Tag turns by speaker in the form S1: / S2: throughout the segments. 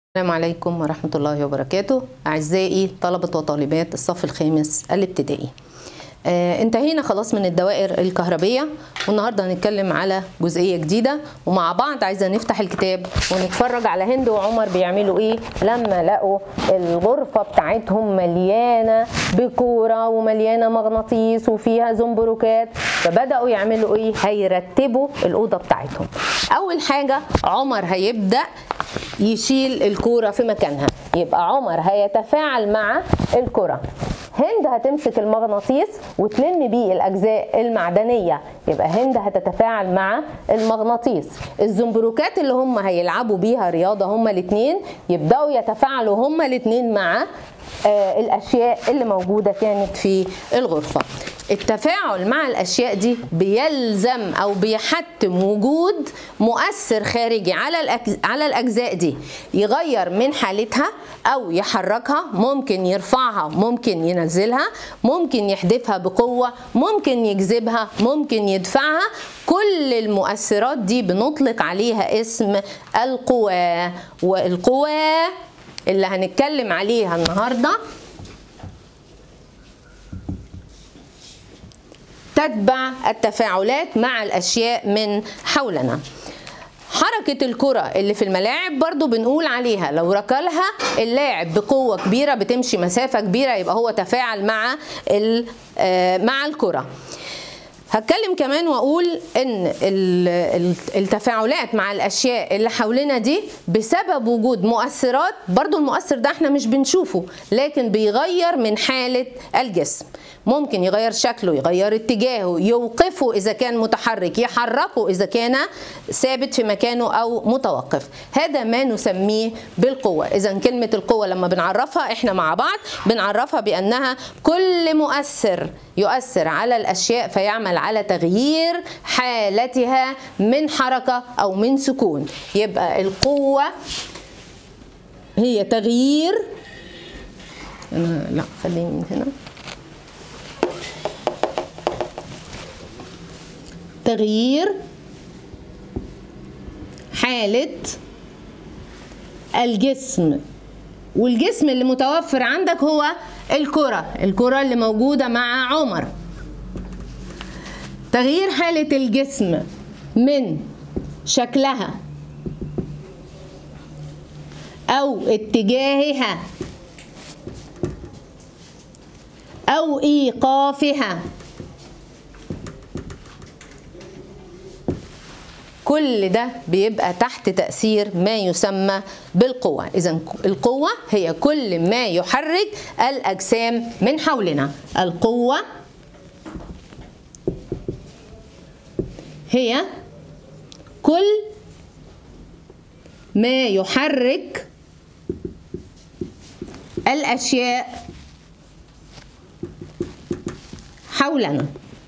S1: السلام عليكم ورحمة الله وبركاته أعزائي طلبة وطالبات الصف الخامس الابتدائي آه انتهينا خلاص من الدوائر الكهربية والنهاردة هنتكلم على جزئية جديدة ومع بعض عايزة نفتح الكتاب ونتفرج على هند وعمر بيعملوا ايه لما لقوا الغرفة بتاعتهم مليانة بكورة ومليانة مغناطيس وفيها زنبركات فبدأوا يعملوا ايه هيرتبوا الأوضة بتاعتهم أول حاجة عمر هيبدأ يشيل الكورة في مكانها يبقى عمر هيتفاعل مع الكرة هند هتمسك المغناطيس وتلم بيه الاجزاء المعدنيه يبقى هند هتتفاعل مع المغناطيس الزنبركات اللي هم هيلعبوا بيها رياضه هم الاثنين يبداوا يتفاعلوا هم الاثنين مع آه الاشياء اللي موجوده كانت في الغرفه التفاعل مع الاشياء دي بيلزم او بيحتم وجود مؤثر خارجي على على الاجزاء دي يغير من حالتها او يحركها ممكن يرفعها ممكن ينزلها ممكن يحدفها بقوه ممكن يجذبها ممكن يدفعها كل المؤثرات دي بنطلق عليها اسم القوى والقوى اللي هنتكلم عليها النهارده تتبع التفاعلات مع الاشياء من حولنا حركة الكرة اللي في الملاعب برضو بنقول عليها لو ركلها اللاعب بقوة كبيرة بتمشي مسافة كبيرة يبقى هو تفاعل مع مع الكرة هتكلم كمان واقول ان التفاعلات مع الاشياء اللي حوالينا دي بسبب وجود مؤثرات برضو المؤثر ده احنا مش بنشوفه لكن بيغير من حالة الجسم ممكن يغير شكله يغير اتجاهه يوقفه اذا كان متحرك يحركه اذا كان ثابت في مكانه او متوقف هذا ما نسميه بالقوه اذا كلمه القوه لما بنعرفها احنا مع بعض بنعرفها بانها كل مؤثر يؤثر على الاشياء فيعمل على تغيير حالتها من حركه او من سكون يبقى القوه هي تغيير انا لا خليني من هنا تغيير حالة الجسم والجسم اللي متوفر عندك هو الكرة الكرة اللي موجودة مع عمر تغيير حالة الجسم من شكلها أو اتجاهها أو إيقافها كل ده بيبقى تحت تأثير ما يسمى بالقوة إذا القوة هي كل ما يحرك الأجسام من حولنا القوة هي كل ما يحرك الأشياء حولنا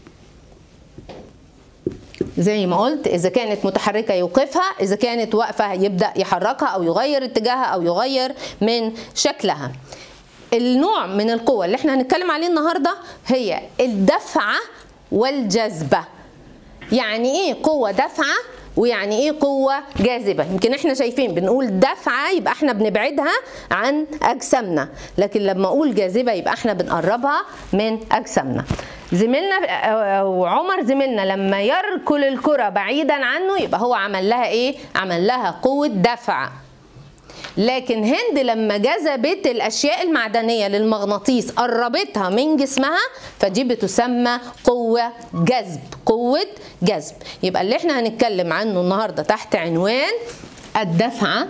S1: زي ما قلت اذا كانت متحركه يوقفها اذا كانت واقفه يبدا يحركها او يغير اتجاهها او يغير من شكلها النوع من القوه اللي احنا هنتكلم عليه النهارده هي الدفعه والجذبه يعني ايه قوه دفعه ويعني ايه قوة جاذبة يمكن احنا شايفين بنقول دفعة يبقى احنا بنبعدها عن اجسامنا لكن لما اقول جاذبة يبقى احنا بنقربها من اجسامنا زميلنا وعمر زميلنا لما يركل الكرة بعيدا عنه يبقى هو عمل لها ايه عمل لها قوة دفع لكن هند لما جذبت الاشياء المعدنيه للمغناطيس قربتها من جسمها فدي بتسمى قوه جذب قوه جذب يبقى اللي احنا هنتكلم عنه النهارده تحت عنوان الدفعه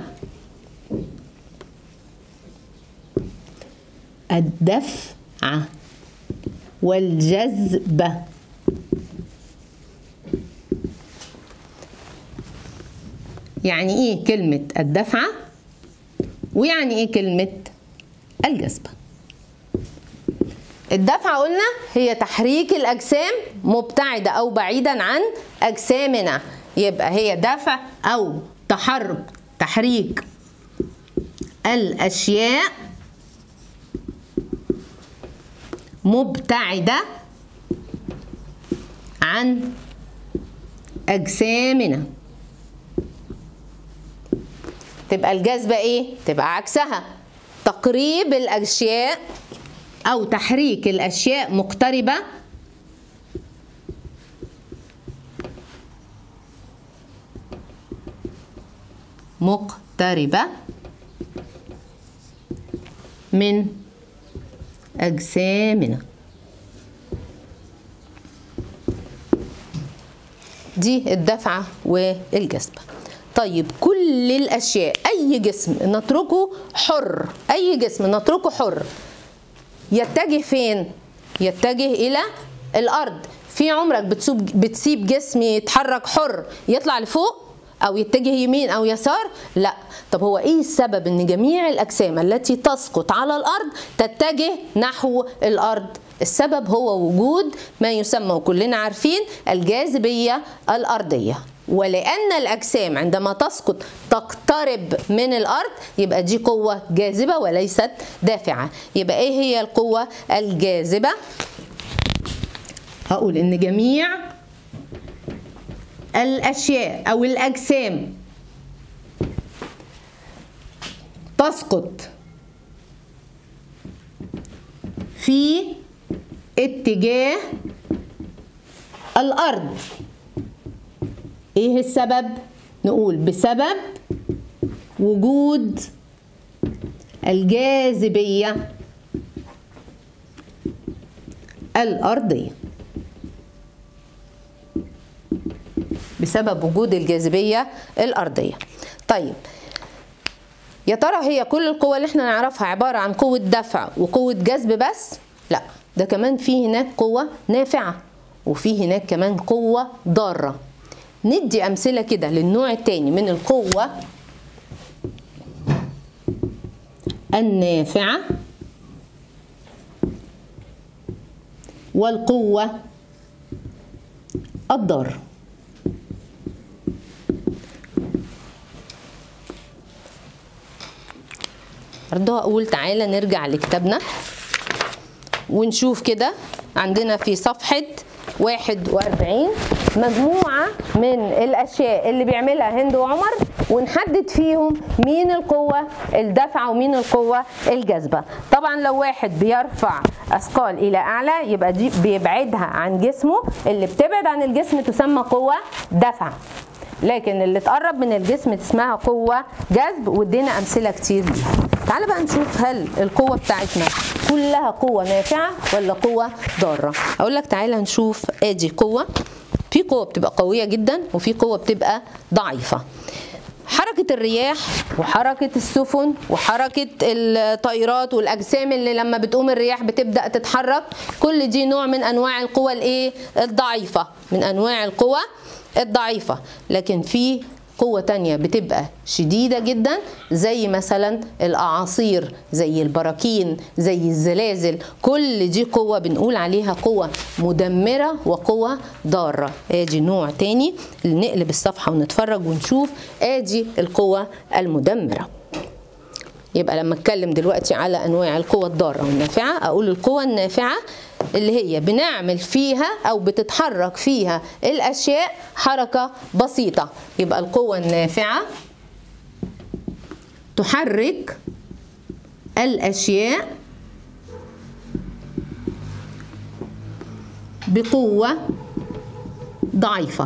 S1: الدفعه والجذبه يعني ايه كلمه الدفعه ويعني ايه كلمة الجذب الدفعة قلنا هي تحريك الأجسام مبتعدة أو بعيدا عن أجسامنا يبقى هي دفع أو تحرك تحريك الأشياء مبتعدة عن أجسامنا تبقى الجاذبة ايه تبقى عكسها تقريب الاشياء او تحريك الاشياء مقتربة مقتربة من أجسامنا دي الدفعة والجذبة طيب كل الأشياء أي جسم نتركه حر أي جسم نتركه حر يتجه فين؟ يتجه إلى الأرض في عمرك بتسيب بتسيب جسم يتحرك حر يطلع لفوق او يتجه يمين او يسار لا طب هو ايه السبب ان جميع الاجسام التي تسقط على الارض تتجه نحو الارض السبب هو وجود ما يسمى وكلنا عارفين الجاذبيه الارضيه ولان الاجسام عندما تسقط تقترب من الارض يبقى دي قوه جاذبه وليست دافعه يبقى ايه هي القوه الجاذبه هقول ان جميع الاشياء او الاجسام تسقط في اتجاه الارض ايه السبب نقول بسبب وجود الجاذبيه الارضيه بسبب وجود الجاذبيه الارضيه طيب يا ترى هي كل القوى اللي احنا نعرفها عباره عن قوه دفع وقوه جذب بس لا ده كمان في هناك قوه نافعه وفي هناك كمان قوه ضاره ندي امثله كده للنوع الثاني من القوه النافعه والقوه الضاره برضه هقول تعالى نرجع لكتابنا ونشوف كده عندنا في صفحة 41 مجموعة من الأشياء اللي بيعملها هند وعمر ونحدد فيهم مين القوة الدفعة ومين القوة الجاذبة طبعا لو واحد بيرفع أثقال إلى أعلى يبقى دي بيبعدها عن جسمه اللي بتبعد عن الجسم تسمى قوة دفع لكن اللي تقرب من الجسم اسمها قوة جذب وادينا أمثلة كتير ليها تعالى بقى نشوف هل القوة بتاعتنا كلها قوة نافعة ولا قوة ضارة أقول لك تعالى نشوف آدي قوة في قوة بتبقى قوية جدا وفي قوة بتبقى ضعيفة حركة الرياح وحركة السفن وحركة الطائرات والأجسام اللي لما بتقوم الرياح بتبدأ تتحرك كل دي نوع من أنواع القوى الإيه الضعيفة من أنواع القوى الضعيفة لكن في قوة تانية بتبقى شديدة جدا زي مثلا الأعاصير زي البراكين زي الزلازل كل دي قوة بنقول عليها قوة مدمرة وقوة ضارة ادي نوع تاني نقلب الصفحة ونتفرج ونشوف ادي القوة المدمرة يبقى لما اتكلم دلوقتي على انواع القوى الضاره والنافعه اقول القوى النافعه اللي هي بنعمل فيها او بتتحرك فيها الاشياء حركه بسيطه يبقى القوه النافعه تحرك الاشياء بقوه ضعيفه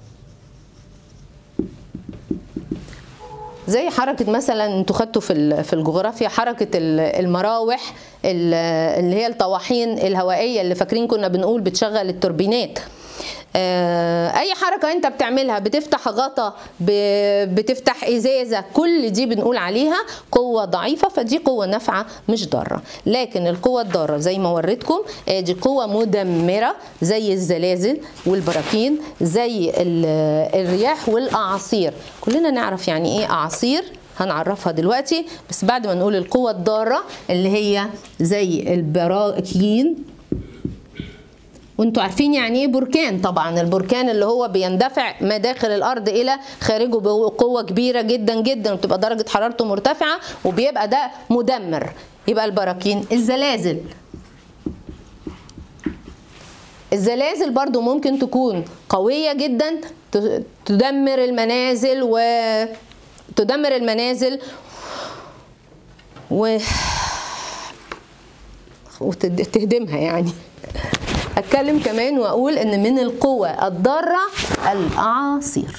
S1: زي حركة مثلا انتوا خدتوا في في الجغرافيا حركة المراوح اللي هي الطواحين الهوائية اللي فاكرين كنا بنقول بتشغل التوربينات اي حركه انت بتعملها بتفتح غطا بتفتح ازازه كل دي بنقول عليها قوه ضعيفه فدي قوه نافعه مش ضاره لكن القوه الضاره زي ما وريتكم دي قوه مدمره زي الزلازل والبراكين زي الرياح والاعاصير كلنا نعرف يعني ايه اعاصير هنعرفها دلوقتي بس بعد ما نقول القوة الضارة اللي هي زي البراكين وانتوا عارفين يعني ايه بركان طبعا البركان اللي هو بيندفع مداخل الارض الى خارجه بقوه كبيره جدا جدا وبتبقى درجه حرارته مرتفعه وبيبقى ده مدمر يبقى البراكين الزلازل الزلازل برضو ممكن تكون قويه جدا تدمر المنازل و تدمر المنازل و وتهدمها يعني اتكلم كمان واقول ان من القوى الضاره الاعاصير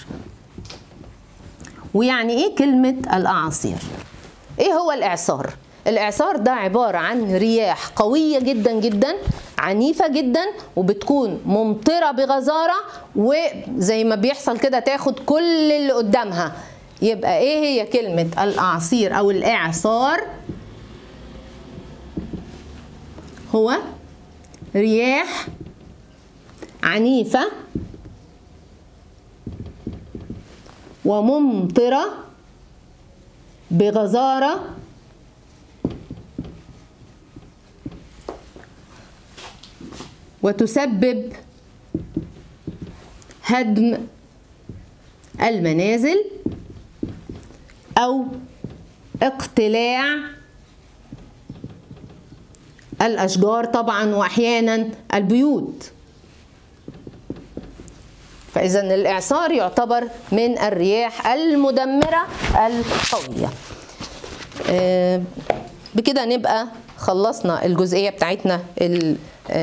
S1: ويعني ايه كلمه الاعاصير ايه هو الاعصار الاعصار ده عباره عن رياح قويه جدا جدا عنيفه جدا وبتكون ممطره بغزاره وزي ما بيحصل كده تاخد كل اللي قدامها يبقى ايه هي كلمه الاعاصير او الاعصار هو رياح عنيفة وممطرة بغزارة وتسبب هدم المنازل أو اقتلاع الأشجار طبعا وأحيانا البيوت فإذا الإعصار يعتبر من الرياح المدمرة القوية بكده نبقى خلصنا الجزئية بتاعتنا اللي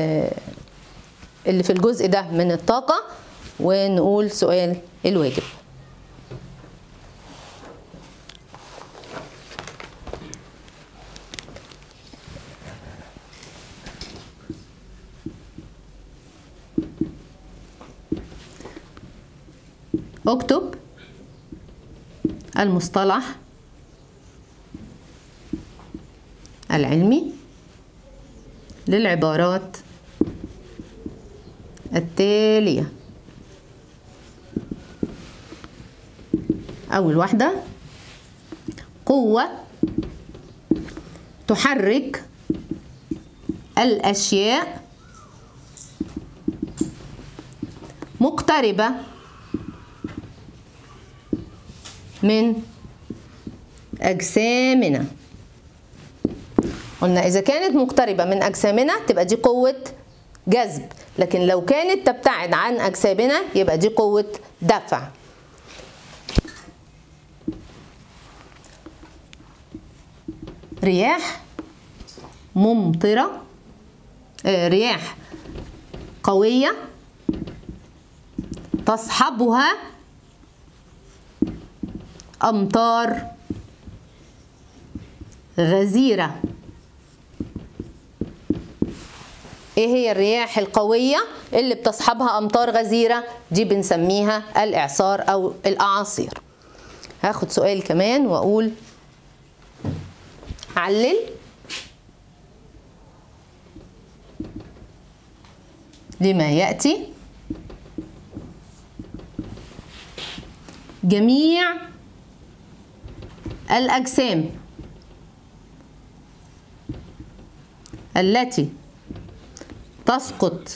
S1: في الجزء ده من الطاقة ونقول سؤال الواجب اكتب المصطلح العلمي للعبارات التالية أول واحدة قوة تحرك الأشياء مقتربة من أجسامنا قلنا إذا كانت مقتربة من أجسامنا تبقى دي قوة جذب لكن لو كانت تبتعد عن أجسامنا يبقى دي قوة دفع رياح ممطرة رياح قوية تصحبها أمطار غزيرة ايه هي الرياح القوية اللي بتصحبها أمطار غزيرة دي بنسميها الإعصار أو الأعاصير هاخد سؤال كمان وأقول علل لما يأتي جميع الأجسام التي تسقط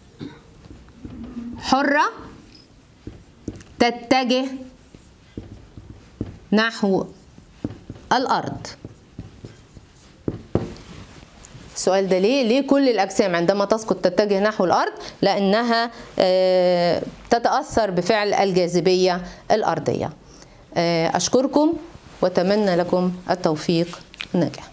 S1: حرة تتجه نحو الأرض السؤال ده ليه؟ ليه كل الأجسام عندما تسقط تتجه نحو الأرض؟ لأنها تتأثر بفعل الجاذبية الأرضية أشكركم وأتمنى لكم التوفيق والنجاح